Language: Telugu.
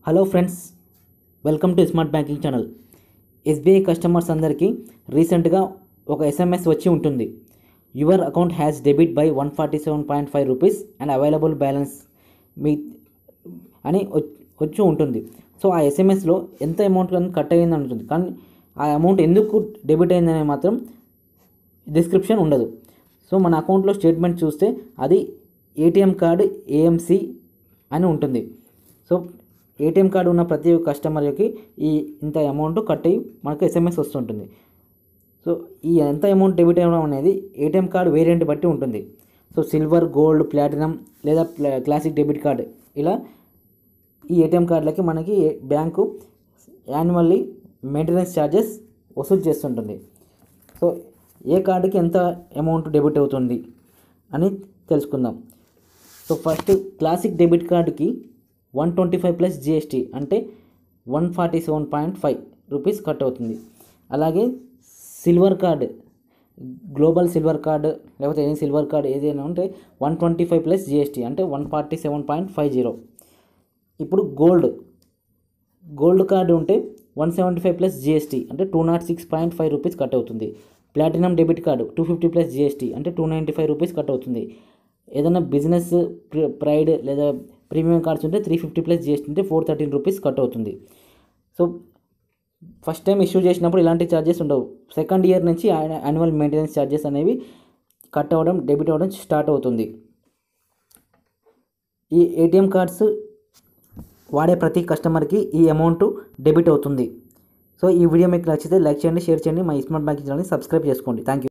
hello friends welcome to smart banking channel SBI customers అందరికీ రీసెంట్గా ఒక ఎస్ఎంఎస్ వచ్చి ఉంటుంది your account has debited by one forty seven point five rupees and available balance మీ అని వచ్- వచ్చి ఉంటుంది సో ఆ ఎస్ఎంఎస్లో ఎంత అమౌంట్ కానీ కట్ అయ్యింది ఉంటుంది కానీ ఆ అమౌంట్ ఎందుకు డెబిట్ అయిందనే మాత్రం డిస్క్రిప్షన్ ఉండదు సో మన అకౌంట్లో స్టేట్మెంట్ చూస్తే అది ఏటీఎం కార్డు ఏఎంసి అని ఉంటుంది సో ఏటీఎం కార్డు ఉన్న ప్రతి కస్టమర్కి ఈ ఇంత అమౌంట్ కట్ అయ్యి మనకు ఎస్ఎంఎస్ వస్తుంటుంది సో ఈ ఎంత అమౌంట్ డెబిట్ అవ్వడం అనేది ఏటీఎం కార్డు వేరియంట్ బట్టి ఉంటుంది సో సిల్వర్ గోల్డ్ ప్లాటినం లేదా ప్లా- క్లాసిక్ డెబిట్ కార్డు ఇలా ఈ ఏటీఎం కార్డులకి మనకి బ్యాంకు యాన్యువల్లీ మెయింటెనెన్స్ ఛార్జెస్ వసూలు చేస్తుంటుంది సో ఏ కార్డుకి ఎంత అమౌంట్ డెబిట్ అవుతుంది అని తెలుసుకుందాం సో ఫస్ట్ క్లాసిక్ డెబిట్ కార్డుకి one twenty five plus GST అంటే one forty seven point five rupees cut అవుతుంది అలాగే silver card global silver card లేకపోతే ఎనీ సిల్వర్ కార్డ్ ఏదైనా ఉంటే one twenty five plus GST అంటే one forty seven point five zero ఇప్పుడు గోల్డ్ గోల్డ్ కార్డు ఉంటే one seventy five plus GST అంటే two nought six point five rupees cut అవుతుంది platinum debit card two fifty plus GST అంటే two ninety five rupees cut అవుతుంది ఏదైనా బిజినెస్ ప్రి- ప్రైడ్ లేదా ప్రీమియం కార్డ్స్ ఉంటే త్రీ ఫిఫ్టీ ప్లస్ జిఎస్టీ అంటే ఫోర్ థర్టీన్ రూపీస్ కట్ అవుతుంది సో ఫస్ట్ టైం ఇష్యూ చేసినప్పుడు ఇలాంటి ఛార్జెస్ ఉండవు సెకండ్ ఇయర్ నుంచి యాన్యువల్ మెయింటెనెన్స్ ఛార్జెస్ అనేవి కట్ అవ్వడం డెబిట్ అవ్వడం స్టార్ట్ అవుతుంది ఈ ఏటీఎం కార్డ్స్ వాడే ప్రతి కస్టమర్కి ఈ అమౌంట్ డెబిట్ అవుతుంది సో ఈ వీడియో మీకు నచ్చితే లైక్ చేయండి షేర్ చేయండి మా స్మార్ట్ బ్యాంకింగ్ ఛానల్ని సబ్స్క్రైబ్ చేసుకోండి థ్యాంక్ యూ